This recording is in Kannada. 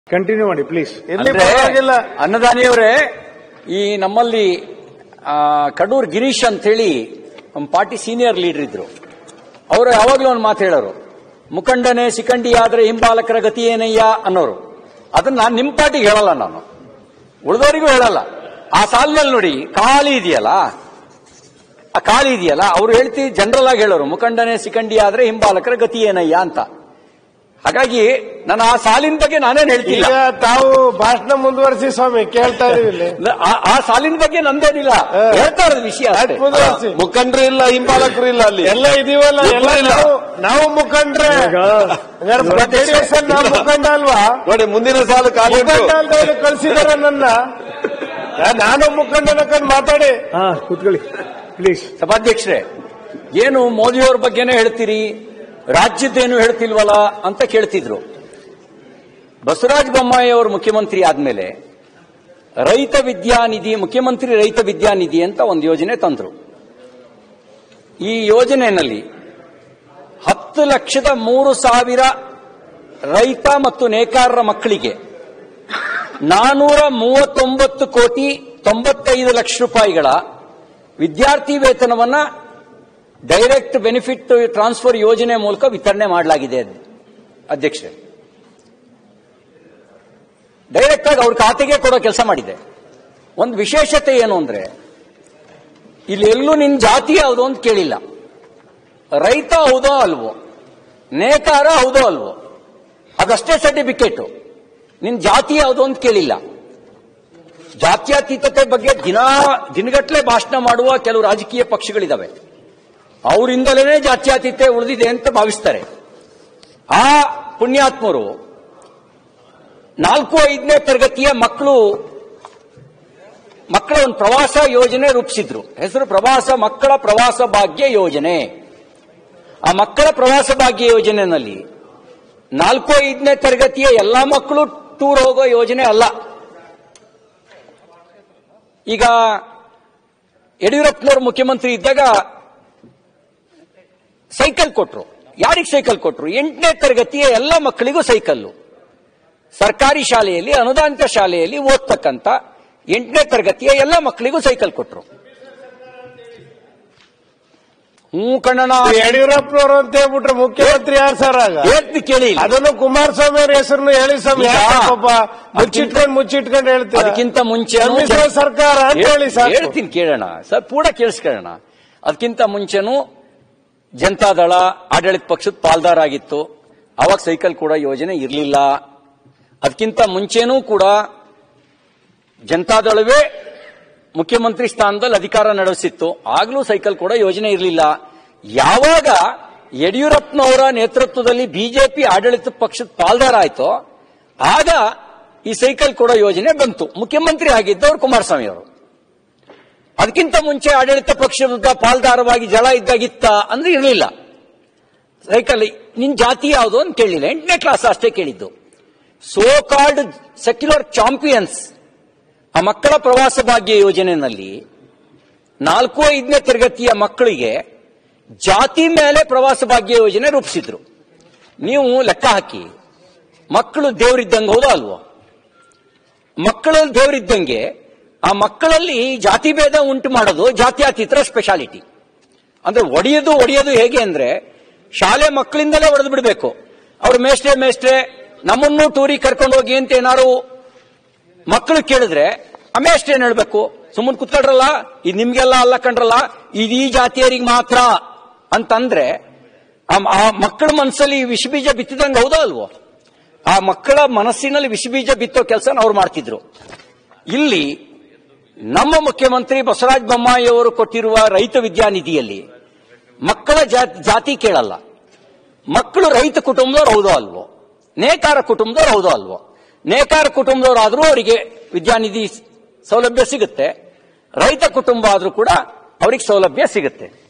ಕಂಟಿನ್ಯೂ ಮಾಡಿ ಪ್ಲೀಸ್ ಇಲ್ಲಿ ಅಂದ್ರೆ ಪರವಾಗಿಲ್ಲ ಅನ್ನದಾನಿಯವರೇ ಈ ನಮ್ಮಲ್ಲಿ ಆ, ಕಡೂರ್ ಗಿರೀಶ್ ಅಂತ ಹೇಳಿ ನಮ್ಮ ಪಾರ್ಟಿ ಸೀನಿಯರ್ ಲೀಡರ್ ಇದ್ರು ಅವರು ಯಾವಾಗಲೂ ಒಂದು ಮಾತು ಹೇಳೋರು ಮುಖಂಡನೆ ಸಿಕಂಡಿ ಆದ್ರೆ ಹಿಂಬಾಲಕರ ಗತಿ ಏನಯ್ಯ ಅನ್ನೋರು ಅದನ್ನ ನಾನು ನಿಮ್ಮ ಪಾರ್ಟಿಗೆ ಹೇಳಲ್ಲ ನಾನು ಉಳಿದವರಿಗೂ ಹೇಳಲ್ಲ ಆ ಸಾಲಿನಲ್ಲಿ ನೋಡಿ ಖಾಲಿ ಇದೆಯಲ್ಲ ಆ ಖಾಲಿ ಇದೆಯಲ್ಲ ಅವ್ರು ಹೇಳ್ತಿ ಜನರಲ್ ಆಗಿ ಹೇಳೋರು ಮುಖಂಡನೆ ಸಿಕಂಡಿ ಆದ್ರೆ ಹಿಂಬಾಲಕರ ಗತಿ ಏನಯ್ಯ ಅಂತ ಹಾಗಾಗಿ ನಾನು ಆ ಸಾಲಿನ ಬಗ್ಗೆ ನಾನೇನ್ ಹೇಳ್ತಿಲ್ಲ ಈಗ ತಾವು ಭಾಷಣ ಮುಂದುವರಿಸಿ ಸ್ವಾಮಿ ಕೇಳ್ತಾ ಇದೀವಿ ಇಲ್ಲಿ ನ- ಆ- ಆ ಸಾಲಿನ ಬಗ್ಗೆ ನಂದೇನಿಲ್ಲ ಹಾ. ಹೇಳ್ತಾ ಇರೋದು ವಿಷಯ ಅಷ್ಟೇ. ಮುಂದುವರಿಸಿ ಮುಖಂಡರು ಇಲ್ಲ ಹಿಂಬಾಲಕರು ಇಲ್ಲ ಅಲ್ಲಿ ಎಲ್ಲ ಇದೀವಲ್ಲ ಎಲ್ಲ ಇಲ್ಲ. ನಾವು ನಾವು ಮುಖಂಡ್ರೆ ಹಂಗಾರೆ ಜೆಡಿಎಸ್ ನಾವು ಮುಖಂಡ ಅಲ್ವಾ ನೋಡಿ ಮುಂದಿನ ಸಾಲು ಖಾಲಿ ಉಂಟು ಮುಖಂಡ ಅಂತ ಕಳ್ಸಿದಾರ ನನ್ನ ನಾ- ನಾನು ಮುಖಂಡನ ಕಂಡು ಮಾತಾಡಿ ಹಾ ಕೂತ್ಕೊಳ್ಳಿ ಪ್ಲೀಸ್ ಸಭಾಧ್ಯಕ್ಷರೇ ಏನು ಮೋದಿಯವ್ರ ಬಗ್ಗೆನೇ ಹೇಳ್ತೀರಿ ರಾಜ್ಯದ್ದೇನು ಹೇಳ್ತಿಲ್ವಲ್ಲ ಅಂತ ಕೇಳ್ತಿದ್ರು ಬಸವರಾಜ ಬೊಮ್ಮಾಯಿ ಅವರು ಮುಖ್ಯಮಂತ್ರಿ ಆದ್ಮೇಲೆ ರೈತ ವಿದ್ಯಾನಿಧಿ ಮುಖ್ಯಮಂತ್ರಿ ರೈತ ವಿದ್ಯಾನಿಧಿ ಅಂತ ಒಂದು ಯೋಜನೆ ತಂದ್ರು ಈ ಯೋಜನೆಯಲ್ಲಿ ಹತ್ತು ಲಕ್ಷದ ಮೂರು ಸಾವಿರ ರೈತ ಮತ್ತು ನೇಕಾರರ ಮಕ್ಕಳಿಗೆ ನಾನೂರ ಮೂವತ್ತೊಂಬತ್ತು ಕೋಟಿ ತೊಂಬತ್ತೈದು ಲಕ್ಷ ರೂಪಾಯಿಗಳ ವಿದ್ಯಾರ್ಥಿ ವೇತನವನ್ನ ಡೈರೆಕ್ಟ್ ಬೆನಿಫಿಟ್ ಟ್ರಾನ್ಸ್ಫರ್ ಯೋಜನೆ ಮೂಲಕ ವಿತರಣೆ ಮಾಡಲಾಗಿದೆ ಅಧ್ಯಕ್ಷರೇ ಡೈರೆಕ್ಟ್ ಆಗಿ ಅವ್ರ ಖಾತೆಗೆ ಕೊಡೋ ಕೆಲಸ ಮಾಡಿದೆ ಒಂದು ವಿಶೇಷತೆ ಏನು ಅಂದ್ರೆ ಇಲ್ಲಿ ಎಲ್ಲೂ ನಿನ್ ಜಾತಿ ಯಾವುದು ಅಂತ ಕೇಳಿಲ್ಲ ರೈತ ಹೌದೋ ಅಲ್ವೋ ನೇಕಾರ ಹೌದೋ ಅಲ್ವೋ ಅದಷ್ಟೇ ಸರ್ಟಿಫಿಕೇಟು ನಿನ್ ಜಾತಿ ಯಾವುದು ಅಂತ ಕೇಳಿಲ್ಲ ಜಾತ್ಯತೀತತೆ ಬಗ್ಗೆ ದಿನ ದಿನಗಟ್ಲೆ ಭಾಷಣ ಮಾಡುವ ಕೆಲವು ರಾಜಕೀಯ ಪಕ್ಷಗಳಿದಾವೆ ಅವರಿಂದಲೇ ಜಾತ್ಯತೀತೆ ಉಳಿದಿದೆ ಅಂತ ಭಾವಿಸ್ತಾರೆ ಆ ಪುಣ್ಯಾತ್ಮರು ನಾಲ್ಕು ಐದನೇ ತರಗತಿಯ ಮಕ್ಕಳು ಮಕ್ಕಳ ಒಂದು ಪ್ರವಾಸ ಯೋಜನೆ ರೂಪಿಸಿದ್ರು ಹೆಸರು ಪ್ರವಾಸ ಮಕ್ಕಳ ಪ್ರವಾಸ ಭಾಗ್ಯ ಯೋಜನೆ ಆ ಮಕ್ಕಳ ಪ್ರವಾಸ ಭಾಗ್ಯ ಯೋಜನೆಯಲ್ಲಿ ನಾಲ್ಕು ಐದನೇ ತರಗತಿಯ ಎಲ್ಲಾ ಮಕ್ಕಳು ಟೂರ್ ಹೋಗೋ ಯೋಜನೆ ಅಲ್ಲ ಈಗ ಯಡಿಯೂರಪ್ಪನವರು ಮುಖ್ಯಮಂತ್ರಿ ಇದ್ದಾಗ ಸೈಕಲ್ ಕೊಟ್ರು ಯಾರಿಗೆ ಸೈಕಲ್ ಕೊಟ್ರು ಎಂಟನೇ ತರಗತಿಯ ಎಲ್ಲ ಮಕ್ಕಳಿಗೂ ಸೈಕಲ್ಲು ಸರ್ಕಾರಿ ಶಾಲೆಯಲ್ಲಿ ಅನುದಾನಿತ ಶಾಲೆಯಲ್ಲಿ ಓದ್ತಕ್ಕಂಥ ಎಂಟನೇ ತರಗತಿಯ ಎಲ್ಲ ಮಕ್ಕಳಿಗೂ ಸೈಕಲ್ ಕೊಟ್ರು ಹ್ಞೂ ಕಣ್ಣಣ ಯಡಿಯೂರಪ್ಪನವರು ಅಂತ ಹೇಳ್ಬಿಟ್ರೆ ಮುಖ್ಯಮಂತ್ರಿ ಯಾರು ಸರ್ ಆಗ ಹೇಳ್ತೀನಿ ಕೇಳಿ ಇಲ್ಲಿ. ಅದನ್ನು ಕುಮಾರಸ್ವಾಮಿ ಅವ್ರ ಹೆಸರನ್ನು ಹೇಳಿ ಸ್ವಾಮಿ ಈಗ ಯಾಕೆ ಪಾಪ ಮುಚ್ಚಿಟ್ಕೊಂಡು ಮುಚ್ಚಿಟ್ಕೊಂಡು ಹೇಳ್ತೀರಾ ಅದಕ್ಕಿಂತ ಮುಂಚೆ ಸಮ್ಮಿಶ್ರ ಸರ್ಕಾರ ಅಂತ ಹೇಳಿ ಸಾಕು ಹೇಳ್ತೀನಿ ಕೇಳೋಣ ಸರ್ ಪೂರ ಕೇಳಿಸ್ಕೊಳ್ಳೋಣ ಅದಕ್ಕಿಂತ ಮುಂಚೆನೂ ಜನತಾದಳ ಆಡಳಿತ ಪಕ್ಷದ ಪಾಲ್ದಾರ ಆಗಿತ್ತು ಅವಾಗ ಸೈಕಲ್ ಕೂಡ ಯೋಜನೆ ಇರಲಿಲ್ಲ ಅದಕ್ಕಿಂತ ಮುಂಚೆನೂ ಕೂಡ ಜನತಾದಳವೇ ಮುಖ್ಯಮಂತ್ರಿ ಸ್ಥಾನದಲ್ಲಿ ಅಧಿಕಾರ ನಡೆಸಿತ್ತು ಆಗಲೂ ಸೈಕಲ್ ಕೂಡ ಯೋಜನೆ ಇರಲಿಲ್ಲ ಯಾವಾಗ ಯಡಿಯೂರಪ್ಪನವರ ನೇತೃತ್ವದಲ್ಲಿ ಬಿಜೆಪಿ ಆಡಳಿತ ಪಕ್ಷದ ಪಾಲ್ದಾರ ಆಯ್ತೋ ಆಗ ಈ ಸೈಕಲ್ ಕೊಡೋ ಯೋಜನೆ ಬಂತು ಮುಖ್ಯಮಂತ್ರಿ ಆಗಿದ್ದವರು ಕುಮಾರಸ್ವಾಮಿ ಅವರು ಅದಕ್ಕಿಂತ ಮುಂಚೆ ಆಡಳಿತ ಪಕ್ಷದ ಪಾಲ್ದಾರವಾಗಿ ಜಳ ಇದ್ದಾಗಿತ್ತ ಅಂದ್ರೆ ಇರಲಿಲ್ಲ ಸೈಕಲ್ ನಿನ್ ಜಾತಿ ಯಾವುದು ಅಂತ ಕೇಳಿಲ್ಲ ಎಂಟನೇ ಕ್ಲಾಸ್ ಅಷ್ಟೇ ಕೇಳಿದ್ದು ಸೋ ಕಾಲ್ಡ್ ಸೆಕ್ಯುಲರ್ ಚಾಂಪಿಯನ್ಸ್ ಆ ಮಕ್ಕಳ ಪ್ರವಾಸ ಭಾಗ್ಯ ಯೋಜನೆಯಲ್ಲಿ ನಾಲ್ಕು ಐದನೇ ತರಗತಿಯ ಮಕ್ಕಳಿಗೆ ಜಾತಿ ಮೇಲೆ ಪ್ರವಾಸ ಭಾಗ್ಯ ಯೋಜನೆ ರೂಪಿಸಿದ್ರು ನೀವು ಲೆಕ್ಕ ಹಾಕಿ ಮಕ್ಕಳು ದೇವರಿದ್ದಂಗೆ ಹೌದಾ ಅಲ್ವೋ ಮಕ್ಕಳಲ್ಲಿ ದೇವರಿದ್ದಂಗೆ ಆ ಮಕ್ಕಳಲ್ಲಿ ಜಾತಿ ಭೇದ ಉಂಟು ಮಾಡೋದು ಜಾತ್ಯತೀತರ ಸ್ಪೆಷಾಲಿಟಿ ಅಂದ್ರೆ ಒಡೆಯೋದು ಒಡೆಯೋದು ಹೇಗೆ ಅಂದ್ರೆ ಶಾಲೆ ಮಕ್ಕಳಿಂದಲೇ ಒಡೆದು ಬಿಡಬೇಕು ಅವ್ರು ಮೇಷ್ಟ್ರೆ ಮೇಷ್ಟ್ರೆ ನಮ್ಮನ್ನು ಟೂರಿಗೆ ಕರ್ಕೊಂಡು ಹೋಗಿ ಅಂತ ಏನಾರು ಮಕ್ಕಳು ಕೇಳಿದ್ರೆ ಅಮೇಸ್ಟ್ ಏನ್ ಹೇಳ್ಬೇಕು ಸುಮ್ಮನೆ ಕುತ್ಕೊಳ್ರಲ್ಲ ಇದು ನಿಮ್ಗೆಲ್ಲ ಅಲ್ಲ ಕಂಡ್ರಲ್ಲ ಇದು ಈ ಜಾತಿಯರಿಗೆ ಮಾತ್ರ ಅಂತಂದ್ರೆ ಆ- ಆ ಮಕ್ಕಳ ಮನಸ್ಸಲ್ಲಿ ವಿಷ ಬೀಜ ಬಿತ್ತಿದಂಗೆ ಹೌದಾ ಅಲ್ವೋ ಆ ಮಕ್ಕಳ ಮನಸ್ಸಿನಲ್ಲಿ ವಿಷ ಬೀಜ ಬಿತ್ತೋ ಕೆಲಸ ಅವ್ರು ಮಾಡ್ತಿದ್ರು ಇಲ್ಲಿ ನಮ್ಮ ಮುಖ್ಯಮಂತ್ರಿ ಬಸವರಾಜ ಬೊಮ್ಮಾಯಿ ಅವರು ಕೊಟ್ಟಿರುವ ರೈತ ವಿದ್ಯಾನಿಧಿಯಲ್ಲಿ ಮಕ್ಕಳ ಜಾ- ಜಾತಿ ಕೇಳಲ್ಲ ಮಕ್ಕಳು ರೈತ ಕುಟುಂಬದವ್ರು ಹೌದೋ ಅಲ್ವೋ ನೇಕಾರ ಕುಟುಂಬದವ್ರು ಹೌದೋ ಅಲ್ವೋ ನೇಕಾರ ಕುಟುಂಬದವರಾದ್ರೂ ಅವರಿಗೆ ವಿದ್ಯಾನಿಧಿ ಸೌಲಭ್ಯ ಸಿಗುತ್ತೆ ರೈತ ಕುಟುಂಬ ಆದ್ರೂ ಕೂಡ ಅವರಿಗೆ ಸೌಲಭ್ಯ ಸಿಗುತ್ತೆ